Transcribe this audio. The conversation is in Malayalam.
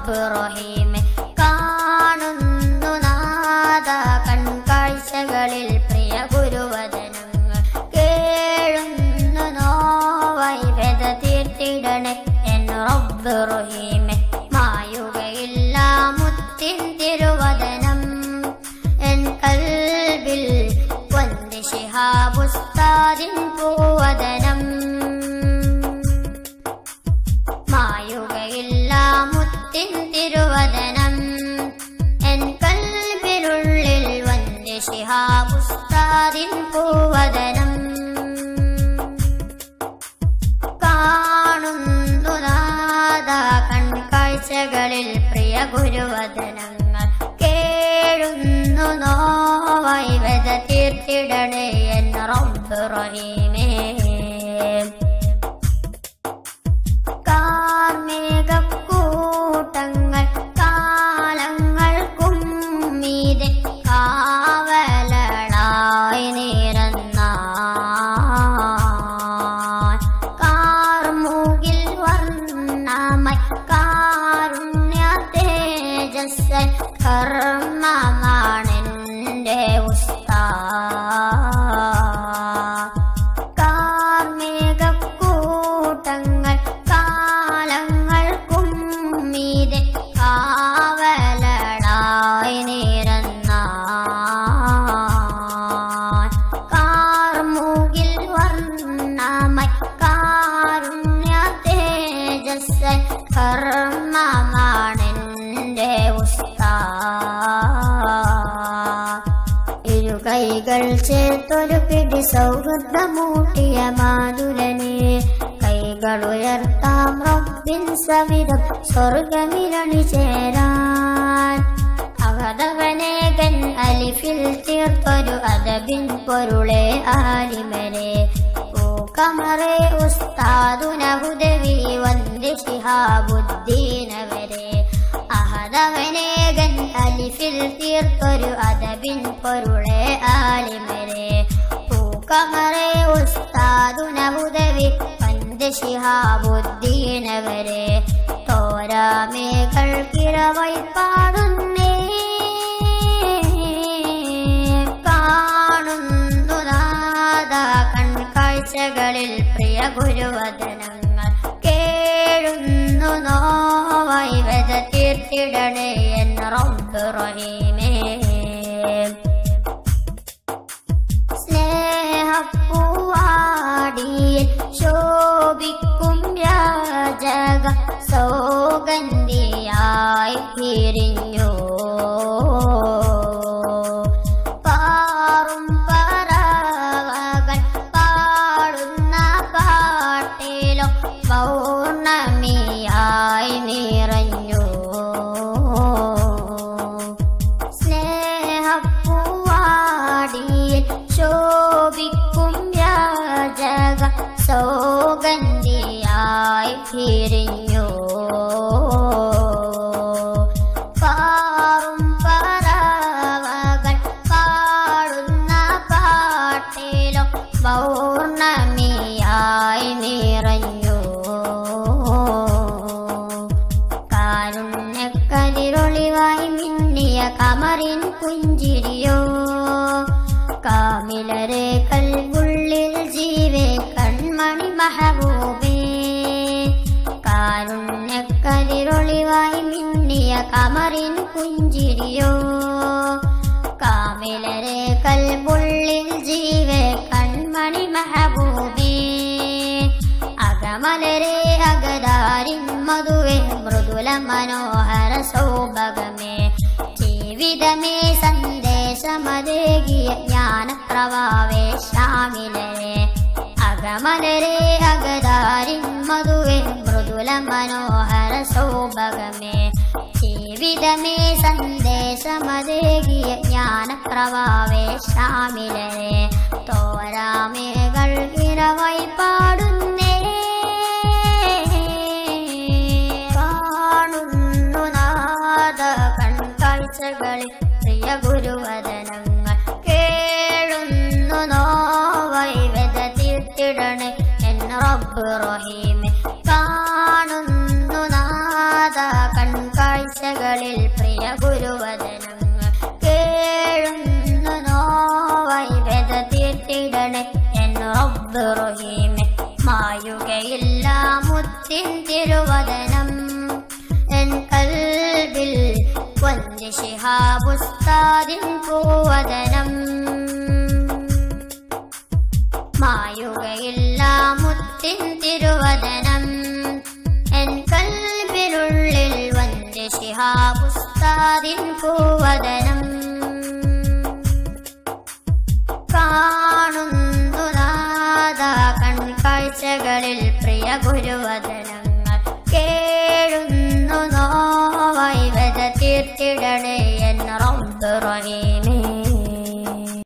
റബ്ബ് റഹീമെ കാണുന്നു നാദ കൺകാഴ്ചകളിൽ പ്രിയ ഗുരുവദനങ്ങൾ കേഴുന്നു നോവായി വ്യത തീർത്തിടണേ എൻ റബ്ബ് റഹീമെ മായുകയില്ല മുത്തിൻ തിരുവദനം എൻ കൽബിൽ വന്ദി ശിഹാബുസ്താദിൻ പൂവദനം മായുകയില്ല മുത്തിൻ തിരുവദനം എൻ കൽബിനുള്ളിൽ വന്ദി ശിഹാബുസ്താദിൻ പൂവദനം കാണുന്നു നാദ കൺകാഴ്ചകളിൽ പ്രിയ ഗുരുവദനങ്ങൾ കേഴുന്നു നോവായി വെത തീർത്തിടണേ എന്ന റബ്ബ് റഹീമേ കാർമേഘക്കൂട്ടങ്ങൾ കാലങ്ങൾക്കും മീതെ കാവലളായി നിരന്ന കാർമുകിൽ വർണ്ണമായി കാരുണ്യ തേജസ് കർമ്മമാണെൻ്റെ ഉസ്താ കാർമേഘക്കൂട്ടങ്ങൾ കാലങ്ങൾക്കും മീതെ കാവലളായി നിരന്ന കാർമുകിൽ വർണ്ണമായി കാരുണ്യ തേജസ് കർമ്മമാണെൻ്റെ ഉസ്താ ഇരു കൈകൾ ചേർത്തൊരു പിടി സൗഹൃദമൂട്ടിയ മാതുരനെ കൈകൾ ഉയർത്താം റബ്ബിൻ സവിധം സ്വർഗമിരണി ചേരാൻ അകതവനേകൻ അലിഫിൽ തീർത്തൊരു അദബിൻ പൊരുളെ ആലിമരെ പൂക്കമറെ ഉസ്താദുനഹുദവി വന്ദി ശിഹാബുദ്ദീനവരെ അഹദവനേകൻ അലിഫിൽ തീർത്തൊരു അദബിൻ പൊരുളെ ആലിമരെ പൂക്കമറെ ഉസ്താദുനഹുദവി വന്ദി ശിഹാബുദ്ദീനവരെ തോരാമേകൾ കിറവൈ പാടുന്നേ കാണുന്നു നാദ കൺകാഴ്ചകളിൽ പ്രിയ ഗുരുവദനങ്ങൾ കേഴുന്നു നോവായി വെത തീർത്തിടണേ എന്ന റബ്ബ് റഹീമേ സ്നേഹപ്പൂവാടിയിൽ ശോഭിക്കും രാജക സൗഗന്ധിയായി പിരിഞ്ഞു പാറും പറവകൾ പാടുന്ന പാട്ടിലോ പൗർണമിയായി നിറഞ്ഞു സ്നേഹപ്പൂവാടിയിൽ ശോഭിക്കും രാജക സൗഗന്ധിയായി പിരിഞ്ഞു പാറും പറവകൾ പാടുന്ന പാട്ടിലോ പൗർണമിയായി നിറഞ്ഞു കാരുണ്യക്കതിരൊളിവായി മിന്നിയ കമറിൻ പുഞ്ചിരിയോ കാമിലരെ കൽവുള്ളിൽ ജീവേ കൺമണി മഹബൂബേ കാരുണ്യക്കതിരൊളിവായി മിന്നിയ കമറിൻ പുഞ്ചിരിയോ കാമിലരെ കൽവുള്ളിൽ ജീവേ കൺമണി മഹബൂബേ അകമലരെ അകതാരിൻ മധുവേ മൃദുല മനോഹര സൗഭഗമേ ജീവിതമേ സന്ദേശമതേകിയ ജ്ഞാനപ്രവാവേ ശ്യാമിലരെ അകമലരെ അകതാരിൻ മധുവേ മൃദുല മനോഹര സൗഭഗമേ ജീവിതമേ സന്ദേശമതേകിയ ജ്ഞാനപ്രവാവേ ശ്യാമിലരെ തോരാമേകൾ ഇരവൈ പാടുന്നേ കാണുന്നു നാദ കൺകാഴ്ചകളിൽ പ്രിയ ഗുരുവദനങ്ങൾ കേഴുന്നു നോവൈ വെത തീർത്തിടണേ എന്ന റബ്ബ് റഹീമെ കാണുന്നു നാദ കൺകാഴ്ച റബ്ബ് റഹീമെ മായുകയില്ല മുത്തിൻ തിരുവദനം എൻ കൽബിൽ വന്യ ശിഹാബുസ്താദിൻ പൂവദനം മായുകയില്ല മുത്തിൻ തിരുവദനം എൻ കൽബിനുള്ളിൽ വന്യ ശിഹാബുസ്താദിൻ പൂവദനം കാണുന്നു നാദ കൺകാഴ്ചകളിൽ പ്രിയ ഗുരുവദനങ്ങൾ കേഴുന്നു നോവായി വത തീർത്തിടണേ എന്ന റബ്ബ് റഹീമേ